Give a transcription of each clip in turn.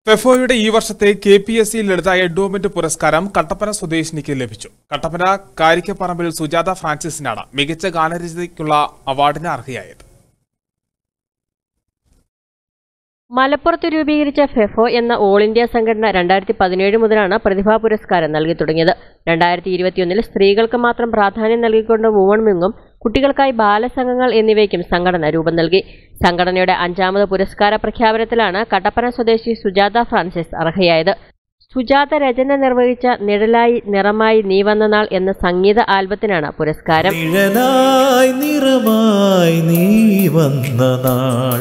ഫെഫോയുടെ ഈ വർഷത്തെ K P S C Lalitha endowment പുരസ്കാരം കട്ടപ്പന സ്വദേശിനിക്ക് ലഭിച്ചു കട്ടപ്പന കാരിക്കപ്പറമ്പിൽ സുജാത ഫ്രാൻസിസിനാണ് മികച്ച ഗാനരചനയ്ക്കുള്ള അവാർഡിന് അർഹയായത് മലപ്പുറത്ത് രൂപീകരിച്ച ഫെഫോ എന്ന ഓൾ ഇന്ത്യ സംഘടന രണ്ടായിരത്തി പതിനേഴ് മുതലാണ് പ്രതിഭാ പുരസ്കാരം നൽകി തുടങ്ങിയത് രണ്ടായിരത്തി ഇരുപത്തിയൊന്നിൽ സ്ത്രീകൾക്ക് മാത്രം പ്രാധാന്യം നൽകിക്കൊണ്ട് വുമൺ വിങ്ങും കുട്ടികൾക്കായി ബാലസംഘങ്ങൾ എന്നിവയ്ക്കും സംഘടന രൂപം നൽകി സംഘടനയുടെ അഞ്ചാമത് പുരസ്കാര പ്രഖ്യാപനത്തിലാണ് കട്ടപ്പന സ്വദേശി സുജാത ഫ്രാൻസിസ് അർഹയായത് സുജാത രചന നിർവഹിച്ച നിഴലായി നിറമായി നീ വന്ന നാൾ എന്ന സംഗീത ആൽബത്തിനാണ് പുരസ്കാരം നിഴലായി നിറമായി നീ വന്ന നാൾ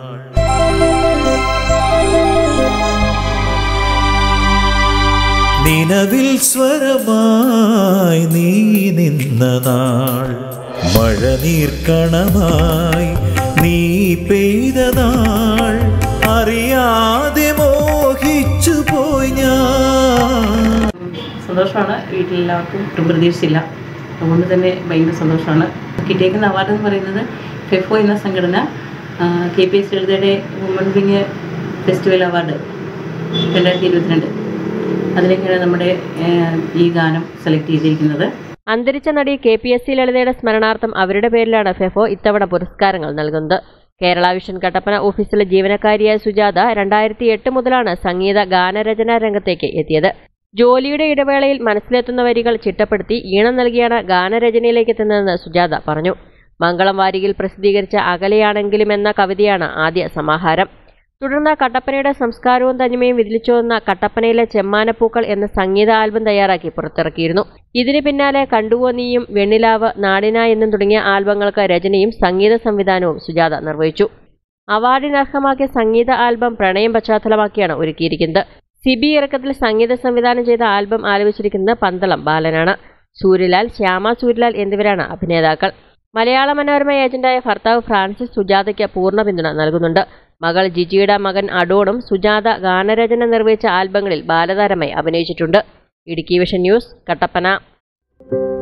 നിലവിൽ സ്വരമായി നീ നിന്ന നാൾ മഴ നീർക്കണമായി നീ പെയ്ത നാൾ അറിയാതെ മോഹിച്ചു പോയി ഞാൻ സന്തോഷമാണ് വീട്ടിലെല്ലാവർക്കും ഒട്ടും പ്രതീക്ഷിച്ചില്ല അതുകൊണ്ട് തന്നെ ഭയങ്കര സന്തോഷമാണ് കിട്ടിയേക്കുന്ന അവാർഡ് എന്ന് പറയുന്നത് ഫെഫോ എന്ന സംഘടന കെ പി എസ് ലളിതയുടെ വുമൺ വിങ് ഫെസ്റ്റിവൽ അവാർഡ് രണ്ടായിരത്തി ഇരുപത്തിരണ്ട് അതിലേക്കാണ് നമ്മുടെ ആ, ഈ ഗാനം സെലക്ട് ചെയ്തിരിക്കുന്നത് അന്തരിച്ച നടി കെ പി എസ് സി ലളിതയുടെ സ്മരണാർത്ഥം അവരുടെ പേരിലാണ് ഫെഫോ ഇത്തവണ പുരസ്കാരങ്ങൾ നൽകുന്നത് കേരള വിഷൻ കട്ടപ്പന ഓഫീസിലെ ജീവനക്കാരിയായ സുജാത രണ്ടായിരത്തി എട്ട് മുതലാണ് സംഗീത ഗാനരചനാ രംഗത്തേക്ക് എത്തിയത് ജോലിയുടെ ഇടവേളയിൽ മനസ്സിലെത്തുന്ന വരികൾ ചിട്ടപ്പെടുത്തി ഈണം നൽകിയാണ് ഗാനരചനയിലേക്ക് എത്തുന്നതെന്ന് സുജാത പറഞ്ഞു മംഗളം വാരികയിൽ പ്രസിദ്ധീകരിച്ച അകലെയാണെങ്കിലും എന്ന കവിതയാണ് ആദ്യ സമാഹാരം തുടർന്ന് കട്ടപ്പനയുടെ സംസ്കാരവും തനിമയും വിതിലിച്ചോന്ന കട്ടപ്പനയിലെ ചെമ്മാനപ്പൂക്കൾ എന്ന സംഗീത ആൽബം തയ്യാറാക്കി പുറത്തിറക്കിയിരുന്നു ഇതിന് പിന്നാലെ കണ്ടുവോ നീയും വെണ്ണിലാവ് നാടിന എന്നും തുടങ്ങിയ ആൽബങ്ങൾക്ക് രചനയും സംഗീത സംവിധാനവും സുജാത നിർവഹിച്ചു അവാർഡിനർഹമാക്കിയ സംഗീത ആൽബം പ്രണയം പശ്ചാത്തലമാക്കിയാണ് ഒരുക്കിയിരിക്കുന്നത് സിബി ഇറക്കത്തിൽ സംഗീത സംവിധാനം ചെയ്ത ആൽബം ആലപിച്ചിരിക്കുന്നത് പന്തളം ബാലനാണ് സൂര്യലാൽ ശ്യാമ സൂര്യലാൽ എന്നിവരാണ് അഭിനേതാക്കൾ മലയാള മനോരമ ഏജന്റായ ഭർത്താവ് ഫ്രാൻസിസ് സുജാതയ്ക്ക് പൂർണ്ണ പിന്തുണ നൽകുന്നുണ്ട് മകൾ ജിജിയുടെ മകൻ അഡോണും സുജാത ഗാനരചന നിർവഹിച്ച ആൽബങ്ങളിൽ ബാലതാരമായി അഭിനയിച്ചിട്ടുണ്ട് ഇടുക്കി വിഷൻ ന്യൂസ് കട്ടപ്പന